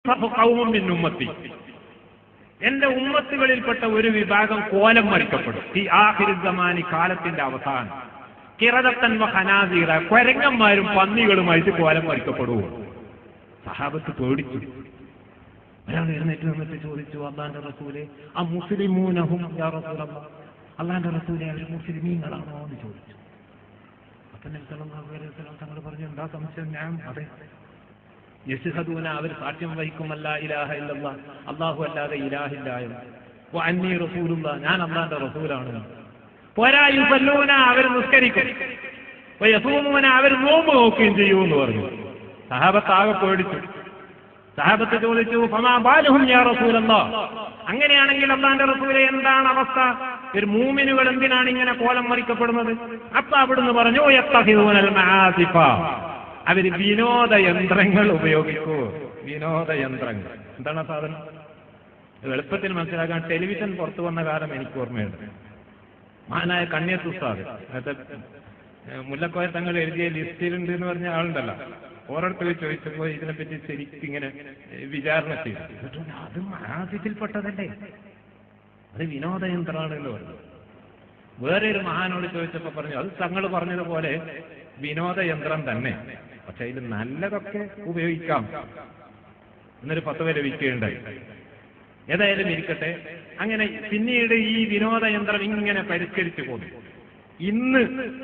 ഖൗമും മിൻ ഉമ്മത്തി എന്റെ ഉമ്മത്തുകളിൽപ്പെട്ട ഒരു വിഭാഗം കോലം മറിക്കപ്പെടും ഈ ആഹിരുദ്ദമാനി കാലത്തിന്റെ അവസാനം കിറതത്തൻ ഹനാസീറ കൊരങ്ങന്മാരും പന്നികളുമായിട്ട് കോലം മറിക്കപ്പെടുവോ സഹാബത്ത് പേടിച്ചു ഒരാൾ എഴുന്നേറ്റ് നിന്നിട്ട് ചോദിച്ചു അള്ളാന്റെ റസൂലെ ആ മുസ്ലിമൂനഹും യാ റസൂലല്ലാ അള്ളാന്റെ റസൂലെ അവർ മുസ്ലിമീങ്ങളാണോ എന്ന് ചോദിച്ചു അപ്പൊ നബി സല്ലല്ലാഹു അലൈഹി വസല്ലം തങ്ങൾ പറഞ്ഞു എന്താ സംശയം ഞാൻ അതെ യസ്ഹദൂന അവർ സാക്ഷ്യം വഹിക്കുമല്ല ഇലാഹ ഇല്ലല്ലാ അള്ളാഹു അല്ലാതെ ഇലാഹില്ല എന്ന് വ അന്നീ റസൂലുള്ള ഞാൻ അള്ളാന്റെ റസൂലാണ് പോരാ യുസല്ലൂന അവർ നിസ്കരിക്കും വ യസൂമൂന അവർ നോമ്പ് നോക്കുകയും ചെയ്യുമെന്ന് പറഞ്ഞു സഹാബത്ത് ആകെ പേടിച്ചു സഹാബത്ത് ചോദിച്ചു ഫമാ ബാലുഹും യാ റസൂലല്ലാ അങ്ങനെയാണെങ്കിൽ അള്ളാന്റെ റസൂലെ എന്താണ് അവസ്ഥ ഒരു മൂമിനുകൾ എന്തിനാണ് ഇങ്ങനെ കോലം മറിക്കപ്പെടുന്നത് അപ്പൊ അവിടുന്ന് പറഞ്ഞു യത്തഹിദൂനൽ മആസിഫ അവര് വിനോദ യന്ത്രങ്ങൾ ഉപയോഗിക്കൂ വിനോദ യന്ത്രങ്ങൾ എന്താണ് ആ സാധനം ഇത് എളുപ്പത്തിൽ മനസ്സിലാക്കാൻ ടെലിവിഷൻ പുറത്തു വന്ന കാലം എനിക്ക് ഓർമ്മയുണ്ട് മഹാനായ കണ്യത്ത് ഉസ്താദ് നേരത്തെ ഏഹ്, മുല്ലക്കോയ തങ്ങൾ എഴുതിയ ലിസ്റ്റിലുണ്ട് എന്ന് പറഞ്ഞ ആളുണ്ടല്ലോ ഓരോരുത്തർ ചോദിച്ചപ്പോൾ ഇതിനെപ്പറ്റി ശരിക്കും ഇങ്ങനെ ഏഹ്, വിചാരണ ചെയ്തു എന്നിട്ട് പറഞ്ഞു, അത് മഹാസിറ്റിൽപ്പെട്ടതല്ലേ അത് വിനോദയന്ത്രമാണ് എന്ന് പറഞ്ഞു വേറെ ഒരു മഹാനോട് ചോദിച്ചപ്പോ പറഞ്ഞു അത് തങ്ങൾ പറഞ്ഞതുപോലെ വിനോദയന്ത്രം തന്നെ പക്ഷെ ഇതിൽ നല്ലതൊക്കെ ഉപയോഗിക്കാം എന്നൊരു പത്ത് ലഭിക്കുകയുണ്ടായി ഏതായാലും ഇരിക്കട്ടെ അങ്ങനെ പിന്നീട് ഈ വിനോദയന്ത്രം ഇങ്ങനെ പരിഷ്കരിച്ചു പോന്നു ഇന്ന്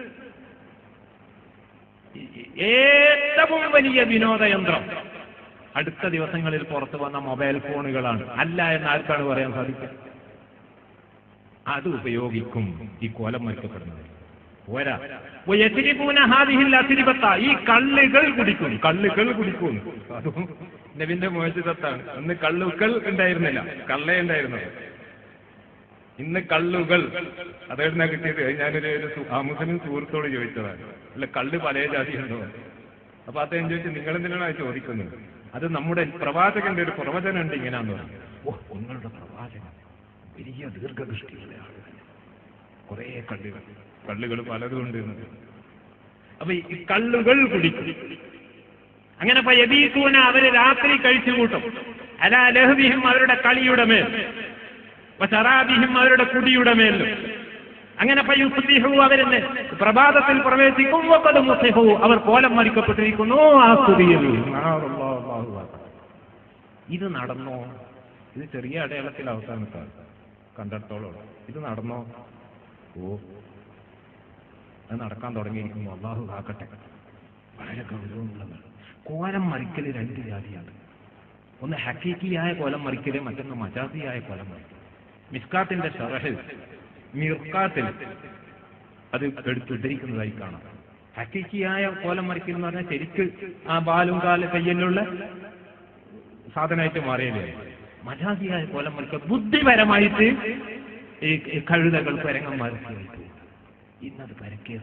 ഏറ്റവും വലിയ വിനോദയന്ത്രം അടുത്ത ദിവസങ്ങളിൽ പുറത്തു വന്ന മൊബൈൽ ഫോണുകളാണ് അല്ല എന്ന് ആർക്കാണ് പറയാൻ സാധിക്കുക അത് ഉപയോഗിക്കും ഈ കോലം മരിക്കപ്പെടുന്നത് പോരാ വയറ്റിരിപ്പൂന ഹാദിഹിൽ അസിരിപത്ത ഈ കള്ളുകൾ കുടിക്കും കള്ളുകൾ കുടിക്കും അതും നബിന്റെ മോചിതത്താണ് അന്ന് കള്ളുകൾ ഉണ്ടായിരുന്നില്ല കള്ളേ ഉണ്ടായിരുന്നത് ഇന്ന് കള്ളുകൾ അതെവിടുന്ന കിട്ടിയത് അത് ഞാനൊരു ഒരു സു- ആ മുസ്ലിം സുഹൃത്തോട് ചോദിച്ചതാണ് അല്ല കള്ള് പല ജാതി ഉണ്ടോ അപ്പൊ അദ്ദേഹം ചോദിച്ചു നിങ്ങൾ എന്തിനാണ് അത് ചോദിക്കുന്നത് അത് നമ്മുടെ പ്രവാചകന്റെ ഒരു പ്രവചനം ഉണ്ട് ഇങ്ങനെയാന്ന് പറഞ്ഞു ഓ നിങ്ങളുടെ പ്രവാചകൻ വലിയ ദീർഘദൃഷ്ടിയുള്ള ആളുകൾ കുറേ കള്ളുകൾ കള്ളുകൾ പലതും ഉണ്ട് എന്ന്. അപ്പൊ ഈ കള്ളുകൾ കുടിക്കും അങ്ങനെ യബീസൂന അവര് രാത്രി കഴിച്ചു കൂട്ടും അല ലഹബിഹിം അവരുടെ കളിയുടെ മേൽ ശറാബിഹിം അവരുടെ കുടിയുടെ മേലും അങ്ങനെ പയുസ്ബിഹു അവരെന്നെ പ്രഭാതത്തിൽ പ്രവേശിക്കും വഖദ് മുസ്ലിഹു അവർ കോലം മരിക്കപ്പെട്ടിരിക്കുന്നു ആ സ്തുതിയിൽ ഇത് നടന്നോ ഇത് ചെറിയ അടയാളത്തിൽ അവസാനത്താണ് കണ്ടിടത്തോളം ഇത് നടന്നോ ഓ അത് നടക്കാൻ തുടങ്ങിയിരിക്കുന്നു അള്ളാഹു കാക്കട്ടെ വളരെ ഗൗരവമുള്ളതാണ് കോലം മറിക്കൽ രണ്ട് ജാതിയാണ് ഒന്ന് ഹക്കീക്കിയായ കോലം മറിക്കല് മറ്റൊന്ന് മജാസിയായ കോലം മറിക്കൽ മിസ്കാത്തിന്റെ ഷറഹിൽ മിർക്കാത്തിൽ അത് എടുത്തുദ്ധരിക്കുന്നതായി കാണാം ഹക്കീക്കിയായ കോലം മറിക്കൽ എന്ന് പറഞ്ഞാൽ ശരിക്ക് ആ ബാലും കാല കയ്യിലുള്ള സാധനമായിട്ട് മാറിയല്ലേ മജാസിയായ കോലം മറിക്കൽ ബുദ്ധിപരമായിട്ട് ഈ ഈ കഴുതകൾ പരങ്ങന്മാരൊക്കെയായിട്ട് ഇന്നത് പരക്കെ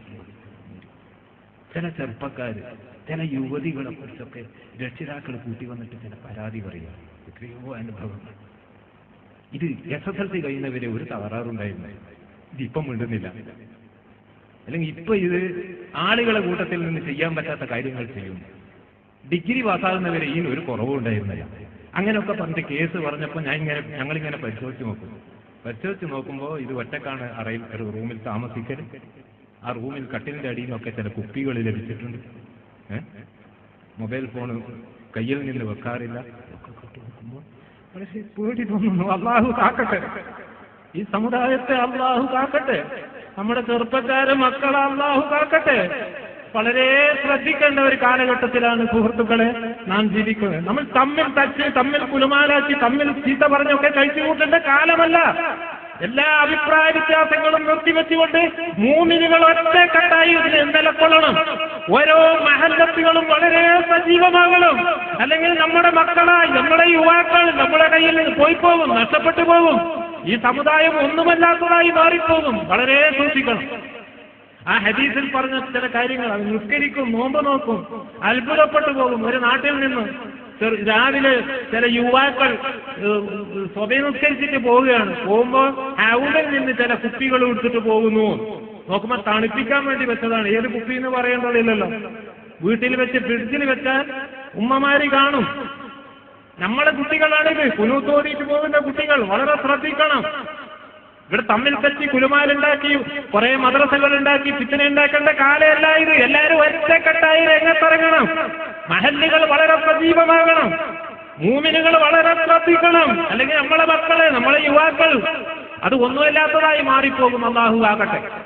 ചില ചെറുപ്പക്കാര് ചില യുവതികളെ കുറിച്ചൊക്കെ രക്ഷിതാക്കൾ കൂട്ടി വന്നിട്ട് ചില പരാതി പറയുക എത്രയോ അനുഭവങ്ങൾ ഇത് എസ് എസ് എൽ സി കഴിയുന്നവരെ ഒരു തകരാറുണ്ടായിരുന്നു ഇതിപ്പം മിണ്ടുന്നില്ല അല്ലെങ്കിൽ ഇപ്പൊ ഇത് ആളുകളെ കൂട്ടത്തിൽ നിന്ന് ചെയ്യാൻ പറ്റാത്ത കാര്യങ്ങൾ ചെയ്യുന്നു ഡിഗ്രി പാസ്സാകുന്നവരെ ഈ ഒരു കുറവും ഉണ്ടായിരുന്നില്ല അങ്ങനെയൊക്കെ പറഞ്ഞിട്ട് കേസ് പറഞ്ഞപ്പോൾ ഞാൻ ഇങ്ങനെ ഞങ്ങളിങ്ങനെ പരിശോധിച്ച് നോക്കും പരിശോധിച്ച് നോക്കുമ്പോൾ ഇത് ഒറ്റക്കാണ് അറയിൽ ഒരു റൂമിൽ താമസിക്കൽ ആ റൂമിൽ കട്ടിലിന്റെ അടിയിൽ നിന്നൊക്കെ ചില കുപ്പികൾ ലഭിച്ചിട്ടുണ്ട് ഏ? മൊബൈൽ ഫോൺ കയ്യിൽ നിന്ന് വെക്കാറില്ല ഒക്കെ കേട്ട് നോക്കുമ്പോൾ വളരെ പേടി തോന്നുന്നു അള്ളാഹു കാക്കട്ടെ ഈ സമുദായത്തെ അള്ളാഹു കാക്കട്ടെ നമ്മുടെ ചെറുപ്പക്കാരെ മക്കളെ അള്ളാഹു കാക്കട്ടെ വളരെ ശ്രദ്ധിക്കേണ്ട ഒരു കാലഘട്ടത്തിലാണ് സുഹൃത്തുക്കളെ നാം ജീവിക്കുന്നത് നമ്മൾ തമ്മിൽ തച്ച് തമ്മിൽ കുലുമാലാക്കി തമ്മിൽ ചീത്ത പറഞ്ഞൊക്കെ കഴിച്ചു കൂട്ടേണ്ട കാലമല്ല എല്ലാ അഭിപ്രായ വ്യത്യാസങ്ങളും നിർത്തിവെച്ചുകൊണ്ട് മൂന്നിനുകൾ ഒറ്റക്കെട്ടായി ഇതിനെ നിലക്കൊള്ളണം ഓരോ മഹല്ലത്തുകളും വളരെ സജീവമാകണം അല്ലെങ്കിൽ നമ്മുടെ മക്കളായി നമ്മുടെ യുവാക്കൾ നമ്മുടെ കയ്യിൽ നിന്ന് പോയി പോകും നഷ്ടപ്പെട്ടു പോകും ഈ സമുദായം ഒന്നുമല്ലാത്തതായി മാറിപ്പോകും വളരെ സൂക്ഷിക്കണം ആ ഹദീസിൽ പറഞ്ഞ ചില കാര്യങ്ങൾ അത് നിസ്കരിക്കും നോമ്പ് നോക്കും അത്ഭുതപ്പെട്ടു പോകും ഒരു നാട്ടിൽ നിന്ന് ചെറു- രാവിലെ ചില യുവാക്കൾ ഏഹ്, സ്വയം നിസ്കരിച്ചിട്ട് പോവുകയാണ് പോകുമ്പോൾ ഹൗലിൽ നിന്ന് ചില കുപ്പികൾ എടുത്തിട്ട് പോകുന്നു നോക്കുമ്പോ തണുപ്പിക്കാൻ വേണ്ടി വെച്ചതാണ് ഏത് കുപ്പി എന്ന് പറയേണ്ടതില്ലല്ലോ വീട്ടിൽ വെച്ച് ഫ്രിഡ്ജിൽ വെച്ചാൽ ഉമ്മമാര് കാണും നമ്മളെ കുട്ടികളാണിത് കുനൂത്തോതിയിട്ട് പോകുന്ന കുട്ടികൾ വളരെ ശ്രദ്ധിക്കണം ഇവിടെ തമ്മിൽ തെറ്റി കുലുമാലുണ്ടാക്കി കുറെ മദ്രസകൾ ഉണ്ടാക്കി പിത്തിനെ ഉണ്ടാക്കേണ്ട കാലമല്ല ഇത് എല്ലാവരും ഒറ്റക്കെട്ടായി രംഗത്തിറങ്ങണം മഹല്ലുകൾ വളരെ സജീവമാകണം മൂമിനുകൾ വളരെ ശ്രദ്ധിക്കണം അല്ലെങ്കിൽ നമ്മളെ മക്കളെ നമ്മളെ യുവാക്കൾ അത് ഒന്നുമില്ലാത്തതായി മാറിപ്പോകും അള്ളാഹു ആകട്ടെ